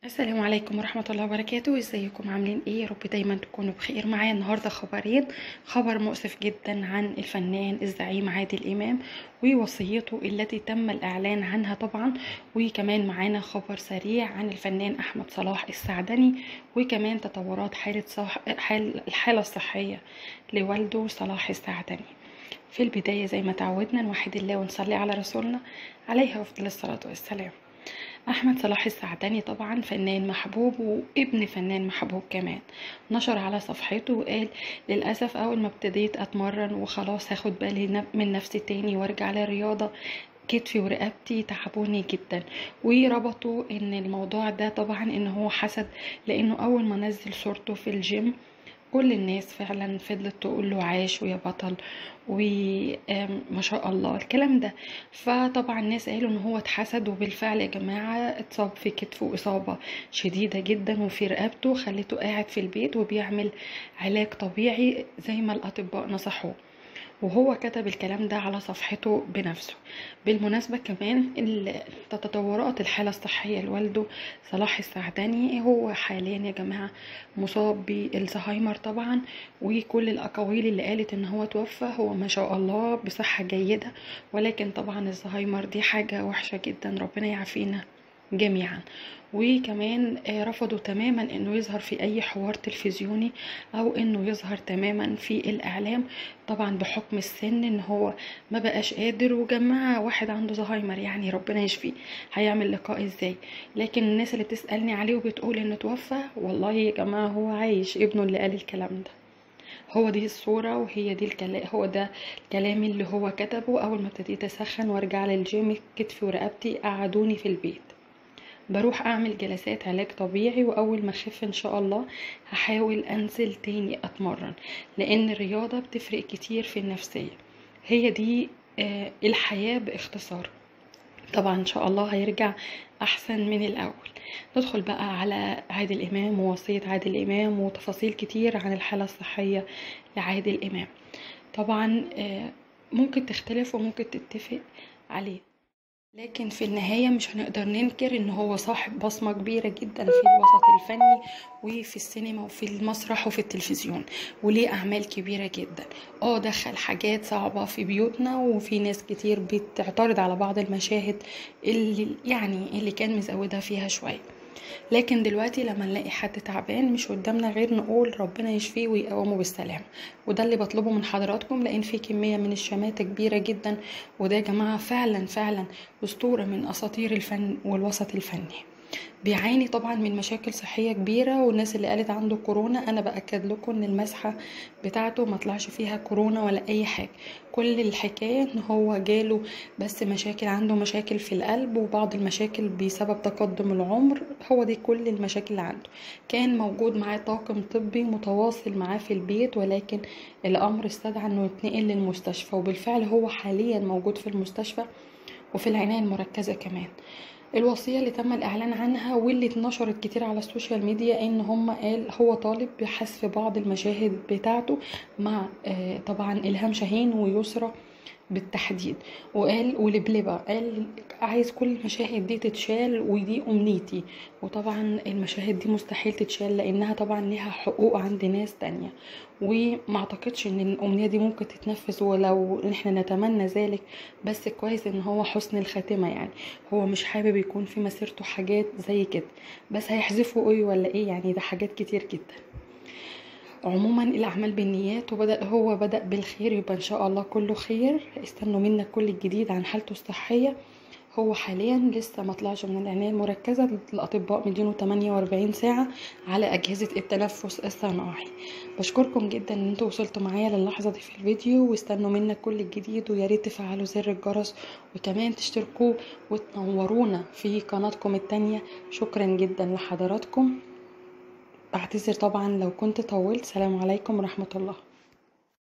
السلام عليكم ورحمة الله وبركاته ازيكم عاملين ايه يا رب دايما تكونوا بخير معايا النهاردة خبرين خبر مؤسف جدا عن الفنان الزعيم عادل امام ووصيته التي تم الاعلان عنها طبعا وكمان معانا خبر سريع عن الفنان احمد صلاح السعدني وكمان تطورات حالة صح... حال... الحالة الصحية لوالده صلاح السعدني في البداية زي ما تعودنا نوحد الله ونصلي على رسولنا عليه أفضل الصلاة والسلام أحمد صلاح السعدني طبعا فنان محبوب وابن فنان محبوب كمان نشر على صفحته وقال للأسف أول ما ابتديت أتمرن وخلاص هاخد بالي من نفسي تاني وارجع للرياضة كتفي ورقبتي تعبوني جدا وربطوا ان الموضوع ده طبعا ان هو حسد لانه اول ما نزل صورته في الجيم كل الناس فعلا فضلت تقول له عاش ويا بطل وما شاء الله الكلام ده فطبعا الناس قالوا ان هو اتحسد وبالفعل يا جماعة اتصاب في كتفه اصابة شديدة جدا وفي رقبته خلته قاعد في البيت وبيعمل علاج طبيعي زي ما الاطباء نصحوه وهو كتب الكلام ده على صفحته بنفسه بالمناسبة كمان تطورات الحالة الصحية لوالده صلاح السعدني هو حاليا يا جماعة مصاب بالزهايمر طبعا وكل الأقاويل اللي قالت ان هو توفى هو ما شاء الله بصحة جيدة ولكن طبعا الزهايمر دي حاجة وحشة جدا ربنا يعافينا جميعا وكمان رفضوا تماما انه يظهر في اي حوار تلفزيوني او انه يظهر تماما في الاعلام طبعا بحكم السن ان هو ما بقاش قادر وجماعة واحد عنده زهايمر يعني ربنا يشفيه هيعمل لقاء ازاي لكن الناس اللي بتسألني عليه وبتقول انه توفى والله يا جماعة هو عايش ابنه اللي قال الكلام ده هو دي الصورة وهي دي الكلام هو ده الكلام اللي هو كتبه أول ما ابتديت أسخن وأرجع للجيم كتفي ورقبتي قعدوني في البيت بروح اعمل جلسات علاج طبيعي واول ما اخف ان شاء الله هحاول انزل تاني اتمرن لان الرياضة بتفرق كتير في النفسية هي دي الحياة باختصار طبعا ان شاء الله هيرجع احسن من الاول ندخل بقى على عادل امام ووصية عادل امام وتفاصيل كتير عن الحالة الصحية لعادل امام طبعا ممكن تختلف وممكن تتفق عليه لكن في النهاية مش هنقدر ننكر ان هو صاحب بصمة كبيرة جدا في الوسط الفني وفي السينما وفي المسرح وفي التلفزيون وليه اعمال كبيرة جدا اه دخل حاجات صعبة في بيوتنا وفي ناس كتير بتعترض على بعض المشاهد اللي يعني اللي كان مزودها فيها شوية لكن دلوقتي لما نلاقي حد تعبان مش قدامنا غير نقول ربنا يشفيه ويقومه بالسلامة وده اللي بطلبه من حضراتكم لان في كمية من الشماتة كبيرة جدا وده يا جماعة فعلا فعلا اسطورة من اساطير الفن والوسط الفني بيعاني طبعا من مشاكل صحيه كبيره والناس اللي قالت عنده كورونا انا باكد لكم ان المسحه بتاعته ما طلعش فيها كورونا ولا اي حاجه كل الحكايه ان هو جاله بس مشاكل عنده مشاكل في القلب وبعض المشاكل بسبب تقدم العمر هو دي كل المشاكل اللي عنده كان موجود معاه طاقم طبي متواصل معاه في البيت ولكن الامر استدعى انه يتنقل للمستشفى وبالفعل هو حاليا موجود في المستشفى وفي العنايه المركزه كمان الوصيه اللي تم الاعلان عنها واللي اتنشرت كتير على السوشيال ميديا ان هم قال هو طالب بحذف بعض المشاهد بتاعته مع طبعا الهام شاهين ويسرى بالتحديد وقال ولبلبة قال عايز كل المشاهد دي تتشال ودي امنيتي وطبعا المشاهد دي مستحيل تتشال لانها طبعا ليها حقوق عند ناس تانية وما اعتقدش ان الامنية دي ممكن تتنفذ ولو احنا نتمنى ذلك بس كويس ان هو حسن الخاتمة يعني هو مش حابب يكون في مسيرته حاجات زي كده بس هيحذفوا ايه ولا ايه يعني ده حاجات كتير جدا عموما الاعمال بالنيات وبدا هو بدا بالخير يبقى ان شاء الله كله خير استنوا منا كل الجديد عن حالته الصحيه هو حاليا لسه ما طلعش من العنايه المركزه الاطباء مدينه 48 ساعه على اجهزه التنفس الصناعي بشكركم جدا ان انتوا وصلتوا معايا للحظه دي في الفيديو واستنوا منا كل الجديد ويا ريت تفعلوا زر الجرس وكمان تشتركوا وتنورونا في قناتكم التانية شكرا جدا لحضراتكم بعتذر طبعا لو كنت طولت سلام عليكم ورحمة الله